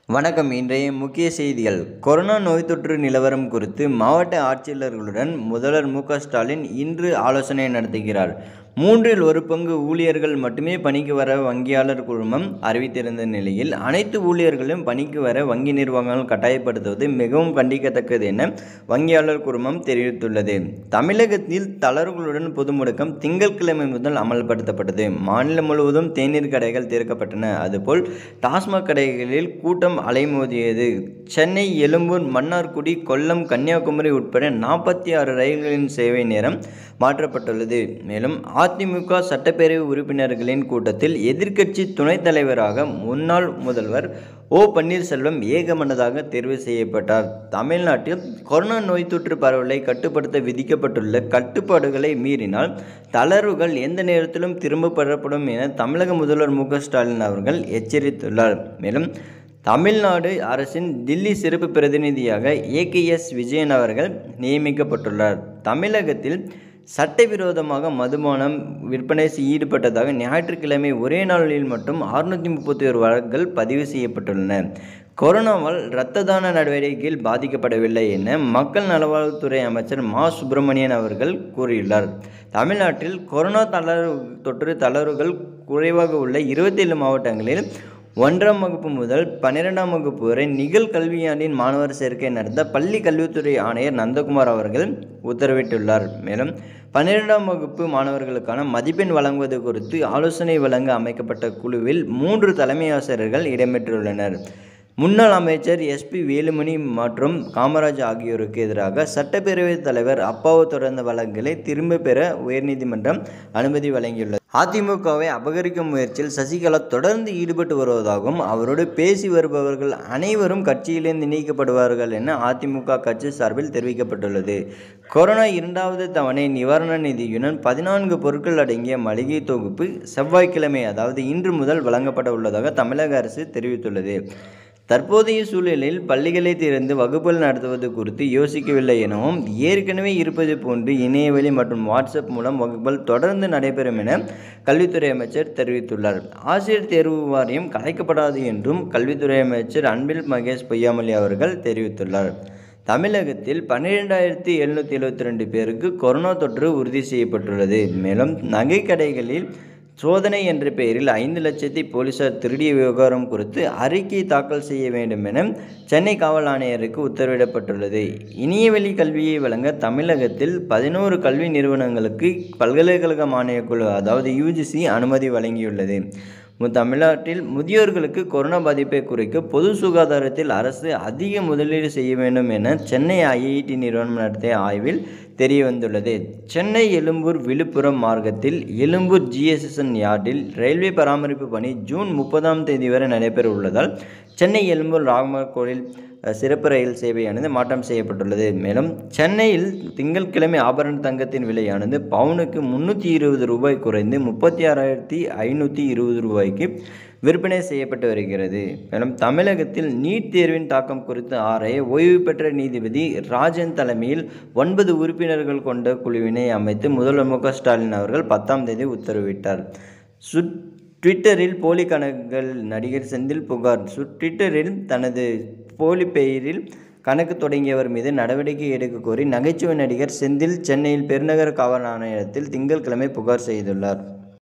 வணக்கம் இன்றைய முக்கிய செய்திகள் கொரோனா நோய் தொற்று நிலவரம் குறித்து மாவட்ட ஆட்சியாளர்களுடன் முதல்வர் மு க ஸ்டாலின் இன்று ஆலோசனை நடத்துகிறார் மூன்றில் ஒரு பங்கு ஊழியர்கள் மட்டுமே பணிக்கு வர வங்கியாளர் குழுமம் அறிவித்திருந்த நிலையில் அனைத்து ஊழியர்களும் பணிக்கு வர வங்கி நிர்வாகங்கள் கட்டாயப்படுத்துவது மிகவும் கண்டிக்கத்தக்கது என வங்கியாளர் குழுமம் தெரிவித்துள்ளது தமிழகத்தில் தளர்வுகளுடன் பொது முடக்கம் திங்கட்கிழமை முதல் அமல்படுத்தப்பட்டது மாநிலம் முழுவதும் தேநீர் கடைகள் திறக்கப்பட்டன அதுபோல் டாஸ்மாக் கடைகளில் கூட்டம் அலைமோதியது சென்னை எழும்பூர் மன்னார்குடி கொல்லம் கன்னியாகுமரி உட்பட நாற்பத்தி ஆறு ரயில்களின் சேவை நேரம் மாற்றப்பட்டுள்ளது மேலும் அதிமுக சட்டப்பேரவை உறுப்பினர்களின் கூட்டத்தில் எதிர்க்கட்சி துணைத் தலைவராக முன்னாள் முதல்வர் ஓ பன்னீர்செல்வம் ஏகமனதாக தேர்வு செய்யப்பட்டார் தமிழ்நாட்டில் கொரோனா நோய் தொற்று பரவலை கட்டுப்படுத்த விதிக்கப்பட்டுள்ள கட்டுப்பாடுகளை மீறினால் தளர்வுகள் எந்த நேரத்திலும் திரும்ப பெறப்படும் என தமிழக முதல்வர் மு க ஸ்டாலின் அவர்கள் எச்சரித்துள்ளார் மேலும் தமிழ்நாடு அரசின் தில்லி சிறப்பு பிரதிநிதியாக ஏகேஎஸ் விஜயன் அவர்கள் நியமிக்கப்பட்டுள்ளார் தமிழகத்தில் சட்டவிரோதமாக மதுபானம் விற்பனை ஈடுபட்டதாக ஞாயிற்றுக்கிழமை ஒரே நாளில் மட்டும் அறுநூற்றி முப்பத்தி ஒரு வழக்குகள் பதிவு செய்யப்பட்டுள்ளன கொரோனாவால் இரத்த தான நடவடிக்கையில் பாதிக்கப்படவில்லை என மக்கள் நல்வாழ்வுத்துறை அமைச்சர் மா சுப்பிரமணியன் அவர்கள் கூறியுள்ளார் தமிழ்நாட்டில் கொரோனா தளர்வு தொற்று தளர்வுகள் குறைவாக உள்ள இருபத்தேழு மாவட்டங்களில் ஒன்றாம் வகுப்பு முதல் பன்னிரெண்டாம் வகுப்பு வரை நிகழ் கல்வியாண்டின் மாணவர் சேர்க்கை நடத்த பள்ளி கல்வித்துறை ஆணையர் நந்தகுமார் அவர்கள் உத்தரவிட்டுள்ளார் மேலும் பன்னிரெண்டாம் வகுப்பு மாணவர்களுக்கான மதிப்பெண் வழங்குவது குறித்து ஆலோசனை வழங்க அமைக்கப்பட்ட குழுவில் மூன்று தலைமை ஆசிரியர்கள் இடம்பெற்றுள்ளனர் முன்னாள் அமைச்சர் எஸ்பி வேலுமணி மற்றும் காமராஜ் ஆகியோருக்கு எதிராக சட்டப்பேரவைத் தலைவர் அப்பாவு தொடர்ந்த வழக்குகளை திரும்ப பெற உயர்நீதிமன்றம் அனுமதி வழங்கியுள்ளது அதிமுகவை அபகரிக்கும் முயற்சியில் சசிகலா தொடர்ந்து ஈடுபட்டு வருவதாகவும் அவரோடு பேசி வருபவர்கள் அனைவரும் கட்சியிலிருந்து நீக்கப்படுவார்கள் என அதிமுக கட்சி சார்பில் தெரிவிக்கப்பட்டுள்ளது கொரோனா இரண்டாவது தவணை நிவாரண நிதியுடன் பதினான்கு பொருட்கள் அடங்கிய மளிகை தொகுப்பு செவ்வாய்க்கிழமை அதாவது இன்று முதல் வழங்கப்பட உள்ளதாக தமிழக அரசு தெரிவித்துள்ளது தற்போதைய சூழலில் பள்ளிகளை திறந்து வகுப்புகள் நடத்துவது குறித்து யோசிக்கவில்லை எனவும் ஏற்கனவே இருப்பது போன்று இணையவழி மற்றும் வாட்ஸ்அப் மூலம் வகுப்புகள் தொடர்ந்து நடைபெறும் என கல்வித்துறை அமைச்சர் தெரிவித்துள்ளார் ஆசிரியர் தேர்வு வாரியம் கலைக்கப்படாது என்றும் கல்வித்துறை அமைச்சர் அன்பில் மகேஷ் பொய்யாமொழி அவர்கள் தெரிவித்துள்ளார் தமிழகத்தில் பன்னிரெண்டாயிரத்தி எழுநூற்றி எழுபத்தி ரெண்டு பேருக்கு கொரோனா தொற்று உறுதி செய்யப்பட்டுள்ளது மேலும் நகை கடைகளில் சோதனை என்ற பெயரில் ஐந்து லட்சத்தை போலீசார் திருடிய விவகாரம் குறித்து அறிக்கை தாக்கல் செய்ய வேண்டும் என சென்னை காவல் ஆணையருக்கு உத்தரவிடப்பட்டுள்ளது இணையவழி கல்வியை வழங்க தமிழகத்தில் பதினோரு கல்வி நிறுவனங்களுக்கு பல்கலைக்கழக மானியக்குழு அதாவது யூஜிசி அனுமதி வழங்கியுள்ளது தமிழ்நாட்டில் முதியோர்களுக்கு கொரோனா பாதிப்பை குறைக்க பொது சுகாதாரத்தில் அரசு அதிக முதலீடு செய்ய வேண்டும் என சென்னை ஐஐடி நிறுவனம் நடத்திய ஆய்வில் தெரிய வந்துள்ளது சென்னை எழும்பூர் விழுப்புரம் மார்க்கத்தில் எழும்பூர் ஜிஎஸ்எஸ்என் யார்டில் ரயில்வே பராமரிப்பு பணி ஜூன் முப்பதாம் தேதி வரை நடைபெற உள்ளதால் சென்னை எழும்பூர் ராமர் கோவில் சிறப்பு ரயில் சேவையானது மாற்றம் செய்யப்பட்டுள்ளது மேலும் சென்னையில் திங்கட்கிழமை ஆபரண தங்கத்தின் விலையானது பவுனுக்கு முன்னூற்றி இருபது ரூபாய் குறைந்து முப்பத்தி ஆறாயிரத்தி ஐநூற்றி இருபது ரூபாய்க்கு விற்பனை செய்யப்பட்டு வருகிறது மேலும் தமிழகத்தில் நீட் தேர்வின் தாக்கம் குறித்து ஆராய ஓய்வு பெற்ற நீதிபதி ராஜன் தலைமையில் ஒன்பது உறுப்பினர்கள் கொண்ட குழுவினை அமைத்து முதல்வர் மு ஸ்டாலின் அவர்கள் பத்தாம் தேதி உத்தரவிட்டார் சுட் ட்விட்டரில் போலி கணக்குகள் நடிகர் செந்தில் புகார் சு ட்விட்டரில் தனது போலி பெயரில் கணக்கு தொடங்கியவர் மீது நடவடிக்கை எடுக்க கோரி நகைச்சுவை நடிகர் செந்தில் சென்னையில் பெருநகர காவல் ஆணையத்தில் திங்கட்கிழமை புகார் செய்துள்ளார்